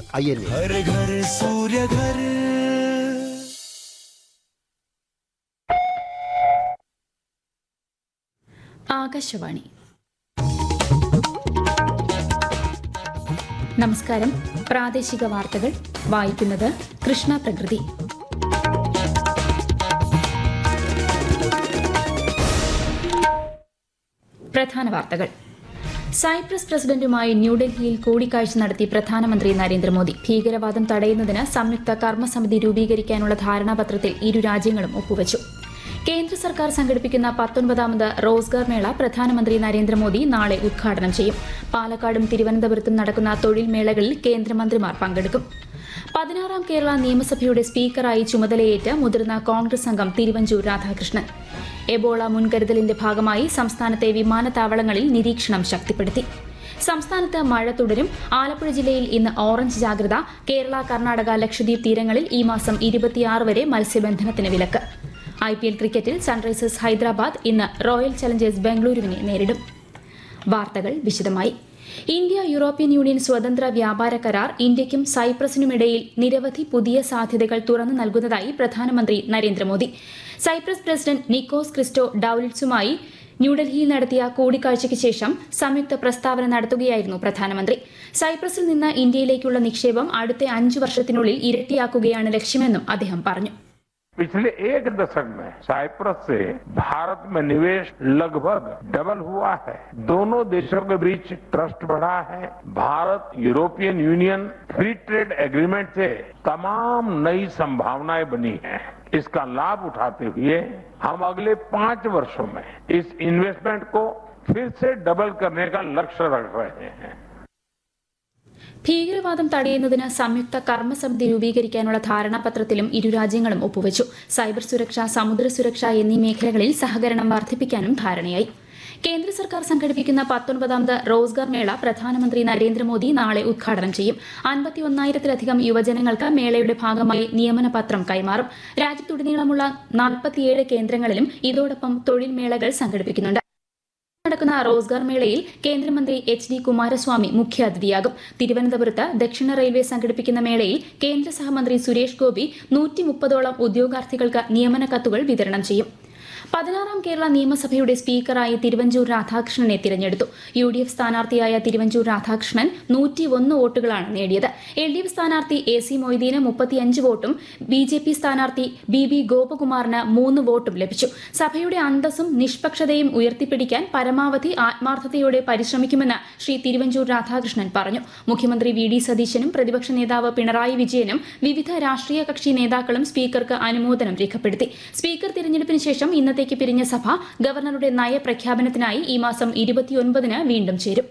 I N A घर घर सूर्य घर ആകാശവാണി നമസ്കാരം പ്രാദേശിക വാർത്തകൾ വായിക്കുന്നത് കൃഷ്ണ പ്രകൃതി പ്രധാന വാർത്തകൾ സൈപ്രസ് പ്രസിഡന്റുമായി ന്യൂഡൽഹിയിൽ കൂടിക്കാഴ്ച നടത്തി പ്രധാനമന്ത്രി നരേന്ദ്രമോദി ഭീകരവാദം തടയുന്നതിന് സംയുക്ത കർമ്മസമിതി രൂപീകരിക്കാനുള്ള ധാരണാപത്രത്തിൽ ഇരു രാജ്യങ്ങളും ഒപ്പുവച്ചു കേന്ദ്ര സർക്കാർ സംഘടിപ്പിക്കുന്ന പത്തൊൻപതാമത് റോസ്ഗാർ മേള പ്രധാനമന്ത്രി നരേന്ദ്രമോദി നാളെ ഉദ്ഘാടനം ചെയ്യും പാലക്കാടും തിരുവനന്തപുരത്തും നടക്കുന്ന തൊഴിൽ മേളകളിൽ കേന്ദ്രമന്ത്രിമാർ പങ്കെടുക്കും പതിനാറാം കേരള നിയമസഭയുടെ സ്പീക്കറായി ചുമതലയേറ്റ മുതിർന്ന കോൺഗ്രസ് അംഗം തിരുവഞ്ചൂർ രാധാകൃഷ്ണൻ എബോള മുൻകരുതലിന്റെ ഭാഗമായി സംസ്ഥാനത്തെ വിമാനത്താവളങ്ങളിൽ നിരീക്ഷണം ശക്തിപ്പെടുത്തി സംസ്ഥാനത്ത് മഴ തുടരും ആലപ്പുഴ ജില്ലയിൽ ഇന്ന് ഓറഞ്ച് ജാഗ്രത കേരള കർണാടക ലക്ഷദ്വീപ് തീരങ്ങളിൽ ഈ മാസം ഇരുപത്തിയാറ് വരെ മത്സ്യബന്ധനത്തിന് വിലക്ക് ഐ പി എൽ ക്രിക്കറ്റിൽ സൺറൈസേഴ്സ് ഹൈദരാബാദ് ഇന്ന് റോയൽ ചലഞ്ചേഴ്സ് ബംഗളൂരുവിനെ നേരിടും വാർത്തകൾ വിശദമായി ഇന്ത്യ യൂറോപ്യൻ യൂണിയൻ സ്വതന്ത്ര വ്യാപാര കരാർ ഇന്ത്യയ്ക്കും സൈപ്രസിനുമിടയിൽ നിരവധി പുതിയ സാധ്യതകൾ തുറന്നു നൽകുന്നതായി പ്രധാനമന്ത്രി നരേന്ദ്രമോദി സൈപ്രസ് പ്രസിഡന്റ് നിക്കോസ് ക്രിസ്റ്റോ ഡൌലിറ്റ്സുമായി ന്യൂഡൽഹിയിൽ നടത്തിയ കൂടിക്കാഴ്ചയ്ക്ക് ശേഷം സംയുക്ത പ്രസ്താവന നടത്തുകയായിരുന്നു പ്രധാനമന്ത്രി സൈപ്രസിൽ നിന്ന് ഇന്ത്യയിലേക്കുള്ള നിക്ഷേപം അടുത്ത അഞ്ചു വർഷത്തിനുള്ളിൽ ഇരട്ടിയാക്കുകയാണ് ലക്ഷ്യമെന്നും അദ്ദേഹം പറഞ്ഞു पिछले एक दशक में साइप्रस से भारत में निवेश लगभग डबल हुआ है दोनों देशों के बीच ट्रस्ट बढ़ा है Bharat European union free trade agreement से तमाम नई संभावनाएं बनी हैं इसका लाभ उठाते हुए हम अगले पांच वर्षों में इस इन्वेस्टमेंट को फिर से डबल करने का लक्ष्य रख रहे हैं ഭീകരവാദം തടയുന്നതിന് സംയുക്ത കർമ്മസമിതി രൂപീകരിക്കാനുള്ള ധാരണാപത്രത്തിലും ഇരു രാജ്യങ്ങളും ഒപ്പുവച്ചു സൈബർ സുരക്ഷ സമുദ്ര സുരക്ഷ എന്നീ മേഖലകളിൽ സഹകരണം വർദ്ധിപ്പിക്കാനും ധാരണയായി കേന്ദ്ര സർക്കാർ സംഘടിപ്പിക്കുന്ന പത്തൊൻപതാമത് റോസ്ഗാർ മേള പ്രധാനമന്ത്രി നരേന്ദ്രമോദി നാളെ ഉദ്ഘാടനം ചെയ്യും അൻപത്തിയൊന്നായിരത്തിലധികം യുവജനങ്ങൾക്ക് മേളയുടെ ഭാഗമായി നിയമന പത്രം കൈമാറും രാജ്യത്തുടനീളമുള്ള നാൽപ്പത്തിയേഴ് കേന്ദ്രങ്ങളിലും ഇതോടൊപ്പം തൊഴിൽ മേളകൾ സംഘടിപ്പിക്കുന്നുണ്ട് നടക്കുന്ന റോസ്ഗാർ മേളയിൽ കേന്ദ്രമന്ത്രി എച്ച് ഡി കുമാരസ്വാമി മുഖ്യാതിഥിയാകും തിരുവനന്തപുരത്ത് ദക്ഷിണ റെയിൽവേ സംഘടിപ്പിക്കുന്ന മേളയിൽ കേന്ദ്ര സഹമന്ത്രി സുരേഷ് ഗോപി നൂറ്റി മുപ്പതോളം ഉദ്യോഗാർത്ഥികൾക്ക് നിയമന കത്തുകൾ വിതരണം ചെയ്യും പതിനാറാം കേരള നിയമസഭയുടെ സ്പീക്കറായി തിരുവഞ്ചൂർ രാധാകൃഷ്ണനെ തിരഞ്ഞെടുത്തു യു ഡി എഫ് സ്ഥാനാർത്ഥിയായ തിരുവഞ്ചൂർ രാധാകൃഷ്ണൻ നൂറ്റി ഒന്ന് വോട്ടുകളാണ് നേടിയത് എൽ ഡി എഫ് സ്ഥാനാർത്ഥി എ സി മൊയ്തീന് മുപ്പത്തിയഞ്ച് വോട്ടും ബി ജെ പി സ്ഥാനാർത്ഥി ബി ബി ഗോപകുമാറിന് മൂന്ന് വോട്ടും ലഭിച്ചു സഭയുടെ അന്തസ്സും നിഷ്പക്ഷതയും ഉയർത്തിപ്പിടിക്കാൻ പരമാവധി ആത്മാർത്ഥതയോടെ പരിശ്രമിക്കുമെന്ന് ശ്രീ തിരുവഞ്ചൂർ രാധാകൃഷ്ണൻ പറഞ്ഞു മുഖ്യമന്ത്രി വി ഡി സതീശനും പ്രതിപക്ഷ നേതാവ് പിണറായി വിജയനും വിവിധ രാഷ്ട്രീയ കക്ഷി നേതാക്കളും സ്പീക്കർക്ക് അനുമോദനം രേഖപ്പെടുത്തി സ്പീക്കർ തിരഞ്ഞെടുപ്പിന് ശേഷം ഇന്നത്തേക്ക് പിരിഞ്ഞ സഭ ഗവർണറുടെ നയപ്രഖ്യാപനത്തിനായി ഈ മാസം ഇരുപത്തിയൊൻപതിന് വീണ്ടും ചേരും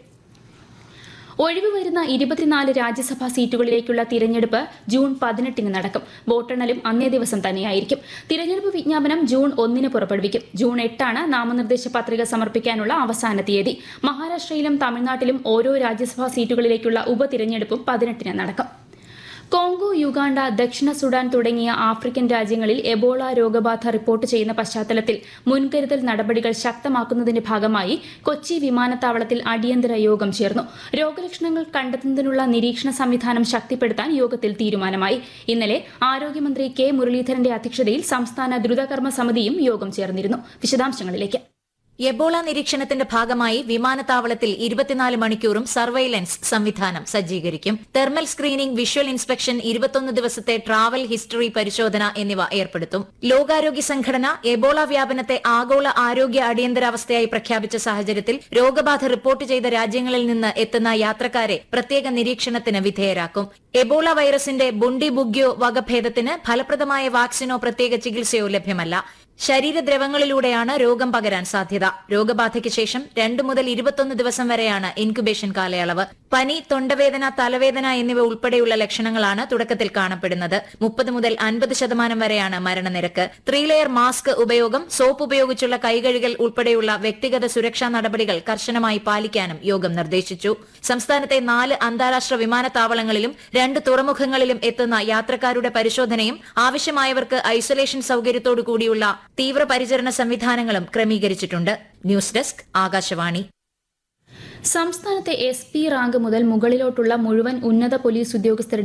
ഒഴിവ് വരുന്ന ഇരുപത്തിനാല് രാജ്യസഭാ സീറ്റുകളിലേക്കുള്ള തിരഞ്ഞെടുപ്പ് ജൂൺ പതിനെട്ടിന് നടക്കും വോട്ടെണ്ണലും അന്നേ ദിവസം തന്നെയായിരിക്കും തിരഞ്ഞെടുപ്പ് വിജ്ഞാപനം ജൂൺ ഒന്നിന് പുറപ്പെടുവിക്കും ജൂൺ എട്ടാണ് നാമനിർദ്ദേശ പത്രിക സമർപ്പിക്കാനുള്ള അവസാന തീയതി മഹാരാഷ്ട്രയിലും തമിഴ്നാട്ടിലും ഓരോ രാജ്യസഭാ സീറ്റുകളിലേക്കുള്ള ഉപതിരഞ്ഞെടുപ്പും പതിനെട്ടിന് നടക്കും കോങ്കോ യുഗാണ്ട ദക്ഷിണ സുഡാൻ തുടങ്ങിയ ആഫ്രിക്കൻ രാജ്യങ്ങളിൽ എബോള രോഗബാധ റിപ്പോർട്ട് ചെയ്യുന്ന പശ്ചാത്തലത്തിൽ മുൻകരുതൽ നടപടികൾ ശക്തമാക്കുന്നതിന്റെ ഭാഗമായി കൊച്ചി വിമാനത്താവളത്തിൽ അടിയന്തര യോഗം ചേർന്നു രോഗലക്ഷണങ്ങൾ കണ്ടെത്തുന്നതിനുള്ള നിരീക്ഷണ സംവിധാനം ശക്തിപ്പെടുത്താൻ യോഗത്തിൽ തീരുമാനമായി ഇന്നലെ ആരോഗ്യമന്ത്രി കെ മുരളീധരന്റെ അധ്യക്ഷതയിൽ സംസ്ഥാന ദ്രുതകർമ്മ സമിതിയും യോഗം ചേർന്നിരുന്നു വിശദാംശങ്ങളിലേക്ക് എബോള നിരീക്ഷണത്തിന്റെ ഭാഗമായി വിമാനത്താവളത്തിൽ ഇരുപത്തിനാല് മണിക്കൂറും സർവൈലൻസ് സംവിധാനം സജ്ജീകരിക്കും തെർമൽ സ്ക്രീനിംഗ് വിഷ്വൽ ഇൻസ്പെക്ഷൻ ഇരുപത്തൊന്ന് ദിവസത്തെ ട്രാവൽ ഹിസ്റ്ററി പരിശോധന എന്നിവ ഏർപ്പെടുത്തും ലോകാരോഗ്യ സംഘടന എബോള വ്യാപനത്തെ ആഗോള ആരോഗ്യ അടിയന്തരാവസ്ഥയായി പ്രഖ്യാപിച്ച സാഹചര്യത്തിൽ രോഗബാധ റിപ്പോർട്ട് ചെയ്ത രാജ്യങ്ങളിൽ നിന്ന് എത്തുന്ന യാത്രക്കാരെ പ്രത്യേക നിരീക്ഷണത്തിന് വിധേയരാക്കും എബോള വൈറസിന്റെ ബുണ്ടി ബുഗ്യോ വകഭേദത്തിന് ഫലപ്രദമായ വാക്സിനോ പ്രത്യേക ചികിത്സയോ ലഭ്യമല്ല ശരീരദ്രവങ്ങളിലൂടെയാണ് രോഗം പകരാൻ സാധ്യത രോഗബാധയ്ക്ക് ശേഷം രണ്ടു മുതൽ ഇരുപത്തൊന്ന് ദിവസം വരെയാണ് ഇൻക്യുബേഷൻ കാലയളവ് പനി തൊണ്ടവേദന തലവേദന എന്നിവ ഉൾപ്പെടെയുള്ള ലക്ഷണങ്ങളാണ് തുടക്കത്തിൽ കാണപ്പെടുന്നത് മുപ്പത് മുതൽ അൻപത് ശതമാനം വരെയാണ് മരണനിരക്ക് ത്രീ ലെയർ മാസ്ക് ഉപയോഗം സോപ്പ് ഉപയോഗിച്ചുള്ള കൈകഴുകൽ ഉൾപ്പെടെയുള്ള വ്യക്തിഗത സുരക്ഷാ നടപടികൾ കർശനമായി പാലിക്കാനും യോഗം നിർദ്ദേശിച്ചു സംസ്ഥാനത്തെ നാല് അന്താരാഷ്ട്ര വിമാനത്താവളങ്ങളിലും രണ്ട് തുറമുഖങ്ങളിലും എത്തുന്ന യാത്രക്കാരുടെ പരിശോധനയും ആവശ്യമായവർക്ക് ഐസൊലേഷൻ സൌകര്യത്തോടു കൂടിയുള്ള തീവ്രപരിചരണ സംവിധാനങ്ങളും ക്രമീകരിച്ചിട്ടുണ്ട് ന്യൂസ് ഡെസ്ക് ആകാശവാണി സംസ്ഥാനത്തെ എസ് പി റാങ്ക് മുതൽ മുകളിലോട്ടുള്ള മുഴുവൻ ഉന്നത പോലീസ് ഉദ്യോഗസ്ഥരുടെ